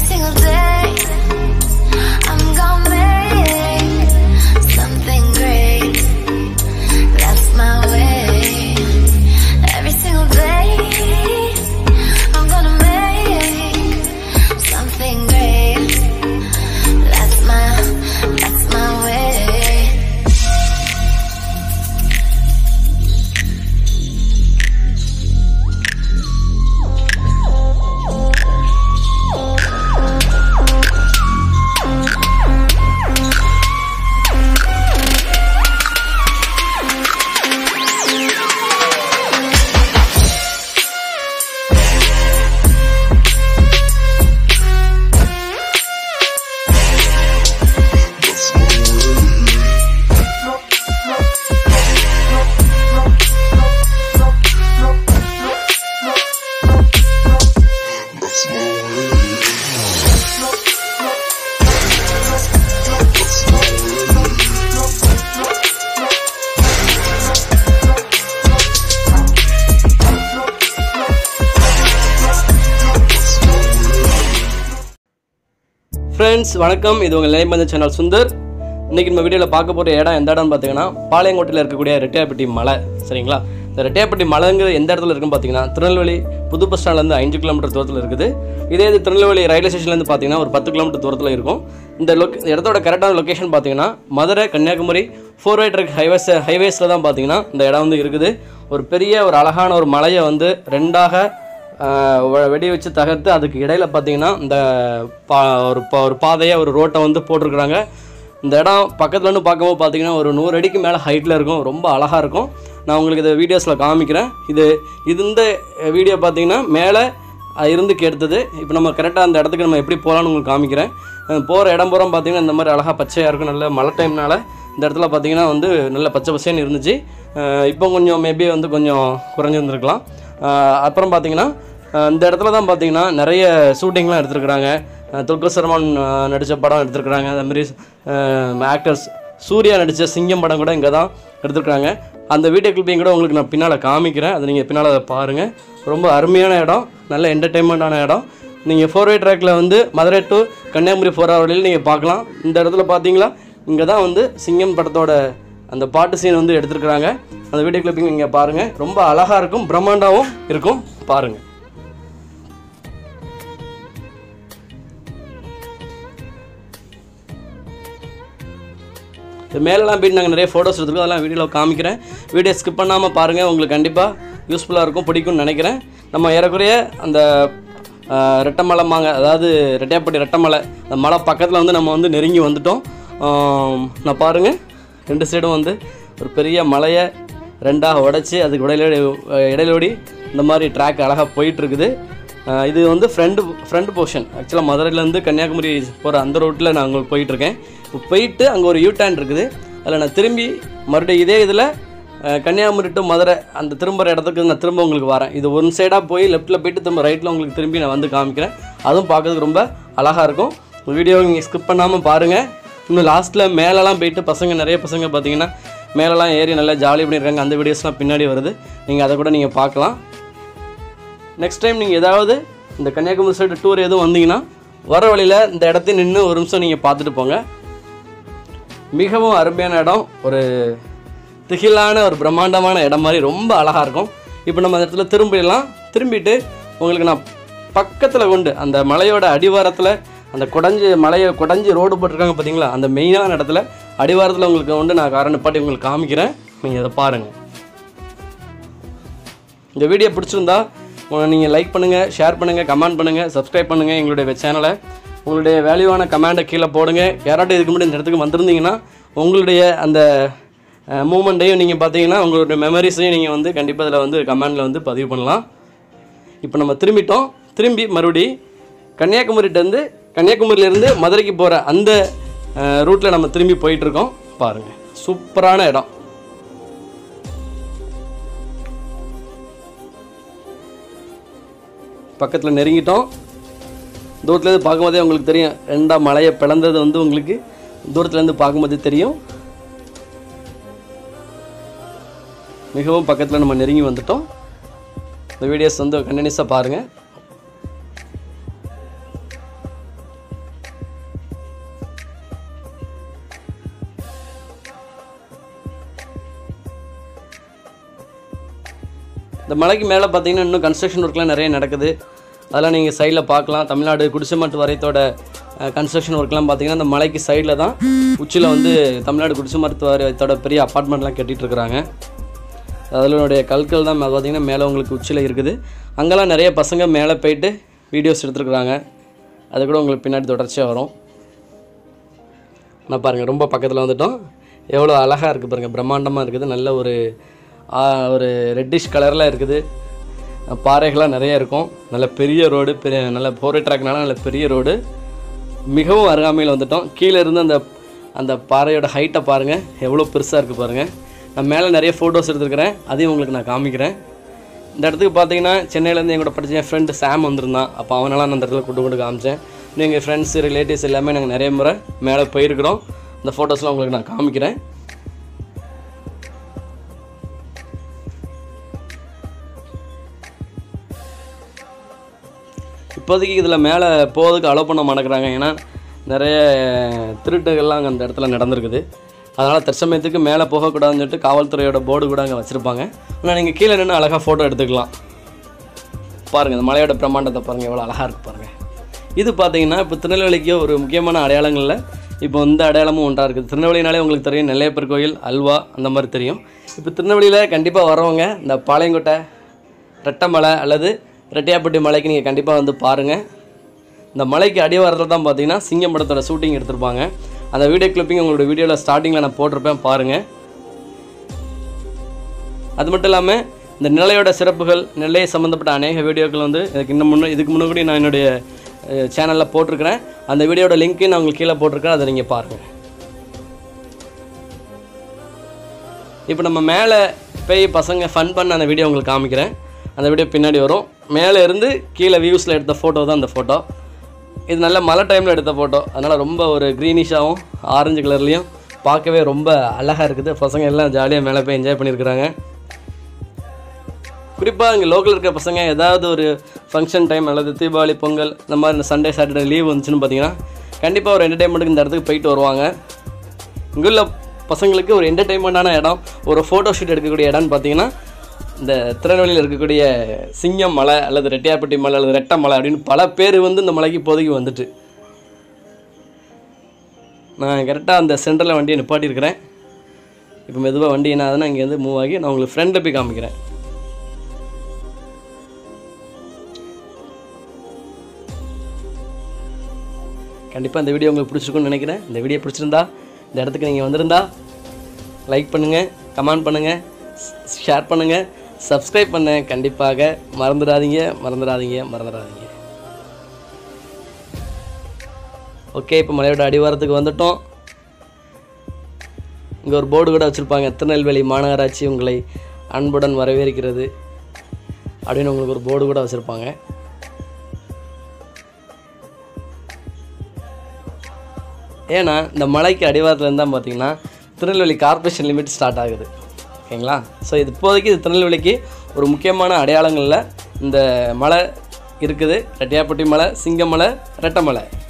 single day. I'm gonna make something great. That's my way. Every single day, I'm gonna make something great. That's my, that's my way. Friends வணக்கம் இது உங்கள் நிலைமந்த channel Sundar இன்றைக்கி நம்ம வீடியோவில் பார்க்க போகிற இடம் எந்த இடம்னு பார்த்தீங்கன்னா பாளையங்கோட்டையில் இருக்கக்கூடிய ரெட்டையாப்பட்டி மலை சரிங்களா இந்த ரெட்டையாப்பட்டி மலைங்கிறது எந்த இடத்துல இருக்குன்னு பார்த்தீங்கன்னா திருநெல்வேலி புது பஸ் ஸ்டாண்ட்லேருந்து அஞ்சு கிலோமீட்டர் தூரத்தில் இருக்குது இதே இது திருநெல்வேலி ரயில்வே ஸ்டேஷன்லேருந்து பார்த்தீங்கன்னா ஒரு பத்து கிலோமீட்டர் தூரத்தில் இருக்கும் இந்த லொக் இந்த இடத்தோட கரெக்டான லொக்கேஷன் பார்த்தீங்கன்னா Madurai Kanyakumari four way truck highways ஹைவேஸில் தான் பார்த்தீங்கன்னா இந்த இடம் வந்து இருக்குது ஒரு பெரிய ஒரு அழகான ஒரு மலையை வந்து ரெண்டாக ஆஹ் வ- வெடி வச்சு தகர்த்து அதுக்கு இடையில பார்த்தீங்கன்னா இந்த பா ஒரு பா ஒரு பாதையை ஒரு ரோட்டை வந்து போட்டிருக்கிறாங்க இந்த இடம் பக்கத்துல இருந்து பார்க்கும்போது பார்த்தீங்கன்னா ஒரு நூறு அடிக்கு மேலே ஹைட்டில் இருக்கும் ரொம்ப அழகாக இருக்கும் நான் உங்களுக்கு இதை வீடியோஸில் காமிக்கிறேன் இது இது இந்த வீடியோ பார்த்தீங்கன்னா மேலே இருந்து எடுத்தது இப்போ நம்ம கரெக்டாக அந்த இடத்துக்கு நம்ம எப்படி போகலான்னு உங்களுக்கு காமிக்கிறேன் போகிற இடம் பூரா பார்த்தீங்கன்னா இந்த மாதிரி அழகாக பச்சையாக இருக்கும் நல்ல மழை டைம்னால இந்த இடத்துல பார்த்தீங்கன்னா வந்து நல்ல பச்சை பசேன்னு இருந்துச்சு அஹ் இப்போ கொஞ்சம் மேபி வந்து கொஞ்சம் குறைஞ்சிருந்துருக்கலாம் அஹ் அப்புறம் பார்த்தீங்கன்னா அஹ் இந்த இடத்துல தான் பார்த்தீங்கன்னா நிறைய ஷூட்டிங்லாம் எடுத்திருக்கிறாங்க அஹ் துல்கர் சல்மான் நடித்த படம் எடுத்திருக்கிறாங்க அந்த மாதிரி ஆக்டர்ஸ் சூர்யா நடித்த சிங்கம் படம் கூட இங்கே தான் எடுத்திருக்கிறாங்க அந்த வீடியோ கிளிப்பிங் கூட உங்களுக்கு நான் பின்னால் காமிக்கிறேன் அதை நீங்கள் பின்னால் அதை பாருங்கள் ரொம்ப அருமையான இடம் நல்ல என்டர்டெயின்மெண்ட்டான இடம் நீங்கள் ஃபோர் வே ட்ராக்கில் வந்து Madurai to Kanyakumari four hour வழியில் நீங்கள் பார்க்கலாம் இந்த இடத்துல பார்த்தீங்களா இங்கே தான் வந்து சிங்கம் படத்தோட அந்த பாட்டு சீன் வந்து எடுத்திருக்கிறாங்க அந்த வீடியோ கிளிப்பிங் இங்கே பாருங்கள் ரொம்ப அழகாக இருக்கும் பிரம்மாண்டாவும் இருக்கும் பாருங்கள் இது மேலெலாம் போயிட்டு நாங்கள் நிறைய ஃபோட்டோஸ் எடுத்துருக்கோம் அதெல்லாம் வீடியோவில் காமிக்கிறேன் வீடியோ ஸ்கிப் பண்ணாமல் பாருங்கள் உங்களுக்கு கண்டிப்பாக யூஸ்ஃபுல்லாக இருக்கும் பிடிக்கும்னு நினைக்கிறேன் நம்ம ஏறக்குறைய அந்த ஆஹ், ரெட்டமலைமாங்க அதாவது ரெட்டையாப்பட்டி ரெட்டமலை அந்த மலை பக்கத்தில் வந்து நம்ம வந்து நெருங்கி வந்துட்டோம் ஆம், நான் பாருங்கள் ரெண்டு சைடும் வந்து ஒரு பெரிய மலையை ரெண்டாக உடைச்சி அதுக்கு இடையில இடையிலோடி இந்த மாதிரி ட்ராக் அழகாக போயிட்டுருக்குது ஆஹ் இது வந்து ஃப்ரண்ட் ஃப்ரண்ட் போர்ஷன் ஆக்சுவலாக மதுரையிலேருந்து கன்னியாகுமரி போகிற அந்த ரோட்டில் நான் உங்களுக்கு போயிட்டுருக்கேன் இப்போ போயிட்டு அங்கே ஒரு யூ டேன் இருக்குது அதில் நான் திரும்பி மறுபடியும் இதே இதில் கன்னியாகுமரி டு மதுரை அந்த திரும்புகிற இடத்துக்கு நான் திரும்ப உங்களுக்கு வரேன் இது ஒன் சைடாக போய் லெஃப்ட்டில் போயிட்டு திரும்ப ரைட்டில் உங்களுக்கு திரும்பி நான் வந்து காமிக்கிறேன் அதுவும் பார்க்கறதுக்கு ரொம்ப அழகாக இருக்கும் வீடியோ நீங்கள் ஸ்கிப் பண்ணாமல் பாருங்கள் இன்னும் லாஸ்ட்டில் மேலெலாம் போயிட்டு பசங்க நிறைய பசங்க பார்த்தீங்கன்னா மேலெலாம் ஏறி நல்லா ஜாலி பண்ணியிருக்காங்க அந்த வீடியோஸ்லாம் பின்னாடி வருது நீங்கள் அதை கூட நீங்கள் பார்க்கலாம் நெக்ஸ்ட் டைம் நீங்கள் ஏதாவது இந்த கன்னியாகுமரி சைடு டூர் எதுவும் வந்தீங்கன்னா வர வழியில் இந்த இடத்த நின்று ஒரு நிமிஷம் நீங்கள் பார்த்துட்டு போங்க மிகவும் அருமையான இடம் ஒரு திகிலான ஒரு பிரம்மாண்டமான இடம் மாதிரி ரொம்ப அழகாக இருக்கும் இப்போ நம்ம அந்த இடத்துல திரும்பிடலாம் திரும்பிட்டு உங்களுக்கு நான் பக்கத்தில் கொண்டு அந்த மலையோட அடிவாரத்தில் அந்த குடஞ்சி மலையை குடஞ்சி ரோடு போட்டிருக்காங்க பார்த்தீங்களா அந்த மெயினான இடத்துல அடிவாரத்தில் உங்களுக்கு கொண்டு நான் காரணம் பாட்டி உங்களுக்கு காமிக்கிறேன் நீங்கள் அதை பாருங்கள் இந்த வீடியோ பிடிச்சிருந்தா நீங்கள் லைக் பண்ணுங்கள் ஷேர் பண்ணுங்கள் கமெண்ட் பண்ணுங்கள் சப்ஸ்கிரைப் பண்ணுங்கள் எங்களுடைய சேனலை உங்களுடைய வேல்யூவான கமெண்டை கீழே போடுங்க யாராட்டும் இதுக்கு முன்னாடி இந்த இடத்துக்கு வந்திருந்தீங்கன்னா உங்களுடைய அந்த மூமெண்ட்டையும் நீங்கள் பார்த்தீங்கன்னா உங்களுடைய மெமரிஸையும் நீங்கள் வந்து கண்டிப்பாக அதில் வந்து கமெண்டில் வந்து பதிவு பண்ணலாம் இப்போ நம்ம திரும்பிட்டோம் திரும்பி மறுபடி கன்னியாகுமரிட்டேருந்து கன்னியாகுமரியிலேருந்து மதுரைக்கு போகிற அந்த ரூட்டில் நம்ம திரும்பி போயிட்டுருக்கோம் பாருங்கள் சூப்பரான இடம் பக்கத்தில் நெருங்கிட்டோம் தூரத்துலேருந்து பார்க்கும்போதே உங்களுக்கு தெரியும் ரெண்டா மலையை பிளந்தது வந்து உங்களுக்கு தூரத்துலேருந்து பார்க்கும்போதே தெரியும் மிகவும் பக்கத்தில் நம்ம நெருங்கி வந்துட்டோம் இந்த வீடியோஸ் வந்து கண்டினியூஸாக பாருங்கள் இந்த மலைக்கு மேலே பார்த்தீங்கன்னா இன்னும் கன்ஸ்ட்ரக்ஷன் ஒர்க்லாம் நிறைய நடக்குது அதெல்லாம் நீங்கள் சைடில் பார்க்கலாம் தமிழ்நாடு குடிசைமாட்டு வாரியத்தோட கன்ஸ்ட்ரக்ஷன் ஒர்க்லாம் பார்த்தீங்கன்னா இந்த மலைக்கு சைடில் தான் உச்சியில் வந்து தமிழ்நாடு குடிசைமாட்டு வாரியத்தோட பெரிய அப்பார்ட்மெண்ட்லாம் கட்டிட்டு இருக்கிறாங்க அதனுடைய கற்கள் தான் பார்த்தீங்கன்னா மேலே உங்களுக்கு உச்சியில் இருக்குது அங்கெல்லாம் நிறைய பசங்க மேலே போயிட்டு வீடியோஸ் எடுத்துருக்குறாங்க அது கூட உங்களுக்கு பின்னாடி தொடர்ச்சியாக வரும் நான் பாருங்கள் ரொம்ப பக்கத்தில் வந்துட்டோம் எவ்வளோ அழகாக இருக்குது பாருங்கள் பிரம்மாண்டமாக இருக்குது நல்ல ஒரு ஆ, ஒரு ரெட்டிஷ் கலரில் இருக்குது பாறைகள்லாம் நிறைய இருக்கும் நல்ல பெரிய ரோடு பெரிய நல்ல போரை ட்ராக்னால நல்ல பெரிய ரோடு மிகவும் அருகாமையில் வந்துட்டோம் கீழே இருந்து அந்த அந்த பாறையோட ஹைட்டை பாருங்கள் எவ்வளோ பெருசாக இருக்குது பாருங்கள் நான் மேலே நிறைய ஃபோட்டோஸ் எடுத்துருக்கிறேன் அதையும் உங்களுக்கு நான் காமிக்கிறேன் இந்த இடத்துக்கு பார்த்தீங்கன்னா சென்னையிலேருந்து என் கூட படிச்ச என் ஃப்ரெண்டு சாம் வந்திருந்தான் அப்போ அவனெல்லாம் நான் அந்த இடத்துல கூட்டு கொண்டு காமிச்சேன் இன்னும் எங்கள் ஃப்ரெண்ட்ஸ் ரிலேட்டிவ்ஸ் எல்லாமே நாங்கள் நிறைய முறை மேலே போயிருக்கிறோம் இந்த ஃபோட்டோஸ்லாம் உங்களுக்கு நான் காமிக்கிறேன் இப்போதைக்கு இதில் மேலே போகிறதுக்கு அலோவ் பண்ண மாட்டேங்கிறாங்க ஏன்னா நிறைய திருட்டுகள்லாம் அங்கே அந்த இடத்துல நடந்திருக்குது அதனால் தற்சமயத்துக்கு மேலே போகக்கூடாதுன்னு சொல்லிட்டு காவல்துறையோட போர்டு கூட அங்கே வச்சுருப்பாங்க ஆனால் நீங்கள் கீழே நின்று அழகாக ஃபோட்டோ எடுத்துக்கலாம் பாருங்கள் இந்த மலையோட பிரம்மாண்டத்தை பாருங்கள் எவ்வளோ அழகாக இருக்குது பாருங்கள் இது பார்த்தீங்கன்னா இப்போ திருநெல்வேலிக்கு ஒரு முக்கியமான அடையாளங்களில் இப்போ இந்த அடையாளமும் ஒன்றாக இருக்குது திருநெல்வேலினாலே உங்களுக்கு தெரியும் நெல்லையப்பர் கோயில் அல்வா அந்த மாதிரி தெரியும் இப்போ திருநெல்வேலியில் கண்டிப்பாக வரவங்க இந்த பாளையங்கோட்டை ரெட்டமலை அல்லது ரெட்டையாப்பட்டி மலைக்கு நீங்கள் கண்டிப்பாக வந்து பாருங்கள் இந்த மலைக்கு அடிவாரத்தில் தான் பார்த்தீங்கன்னா சிங்கம் படத்தோட ஷூட்டிங் எடுத்திருப்பாங்க அந்த வீடியோ கிளிப்பிங் உங்களோட வீடியோவில் ஸ்டார்டிங்கில் நான் போட்டிருப்பேன் பாருங்கள் அது மட்டும் இல்லாமல் இந்த நிலையோட சிறப்புகள் நெல்லையை சம்மந்தப்பட்ட அநேக வீடியோக்கள் வந்து இதுக்கு இன்னும் முன்னே இதுக்கு முன்னாடி நான் என்னுடைய சேனலில் போட்டிருக்கிறேன் அந்த வீடியோட லிங்க்கையும் நான் உங்களுக்கு கீழே போட்டிருக்கேன் அதை நீங்கள் பாருங்கள் இப்போ நம்ம மேலே போய் பசங்க ஃபன் பண்ண அந்த வீடியோ உங்களுக்கு காமிக்கிறேன் அந்த வீடியோ பின்னாடி வரும் மேலே இருந்து கீழே வியூஸில் எடுத்த ஃபோட்டோ தான் அந்த ஃபோட்டோ இது நல்ல மழை டைமில் எடுத்த ஃபோட்டோ அதனால் ரொம்ப ஒரு க்ரீனிஷாகவும் ஆரஞ்சு கலர்லேயும் பார்க்கவே ரொம்ப அழகாக இருக்குது பசங்க எல்லாம் ஜாலியாக மேலே போய் என்ஜாய் பண்ணியிருக்கிறாங்க குறிப்பாக இங்கே லோக்கல் இருக்க பசங்க ஏதாவது ஒரு ஃபங்க்ஷன் டைம் அல்லது தீபாவளி பொங்கல் இந்த மாதிரி இந்த சண்டே சாட்டர்டே லீவ் வந்துச்சுன்னு பார்த்தீங்கன்னா கண்டிப்பாக ஒரு என்டர்டைன்மெண்ட்டுக்கு இந்த இடத்துக்கு போயிட்டு வருவாங்க இங்கே உள்ள பசங்களுக்கு ஒரு என்டர்டைன்மெண்ட்டான இடம் ஒரு ஃபோட்டோ ஷூட் எடுக்கக்கூடிய இடம்னு பார்த்தீங்கன்னா இந்த திருநெல்வேலியில் இருக்கக்கூடிய சிங்கம் மலை அல்லது ரெட்டியாப்பட்டி மலை அல்லது ரெட்டை மலை அப்படின்னு பல பேர் வந்து இந்த மலைக்கு இப்போதைக்கு வந்துட்டு நான் கரெக்டாக அந்த சென்டரில் வண்டியை நிப்பாட்டியிருக்கிறேன் இப்போ மெதுவாக வண்டி என்ன ஆகுதுன்னா இங்கேருந்து மூவ் ஆகி நான் உங்களுக்கு ஃப்ரெண்டில் போய் காமிக்கிறேன் கண்டிப்பாக இந்த வீடியோ உங்களுக்கு பிடிச்சிருக்குன்னு நினைக்கிறேன் இந்த வீடியோ பிடிச்சிருந்தா இந்த இடத்துக்கு நீங்கள் வந்திருந்தா லைக் பண்ணுங்கள் கமெண்ட் பண்ணுங்கள் ஷேர் பண்ணுங்கள் சப்ஸ்கிரைப் பண்ண கண்டிப்பாக மறந்துடாதீங்க மறந்துடாதீங்க மறந்துடாதீங்க ஓகே இப்போ மலையோட அடிவாரத்துக்கு வந்துட்டோம் இங்கே ஒரு போர்டு கூட வச்சுருப்பாங்க திருநெல்வேலி மாநகராட்சி உங்களை அன்புடன் வரவேற்கிறது அப்படின்னு உங்களுக்கு ஒரு போர்டு கூட வச்சுருப்பாங்க ஏன்னா இந்த மலைக்கு அடிவாரத்துலேருந்து தான் பார்த்தீங்கன்னா திருநெல்வேலி கார்ப்பரேஷன் லிமிட் ஸ்டார்ட் ஆகுது ஓகேங்களா ஸோ இது இப்போதைக்கு இது திருநெல்வேலிக்கு ஒரு முக்கியமான அடையாளங்களில் இந்த மலை இருக்குது ரெட்டியாப்பட்டி மலை சிங்கமலை ரெட்டமலை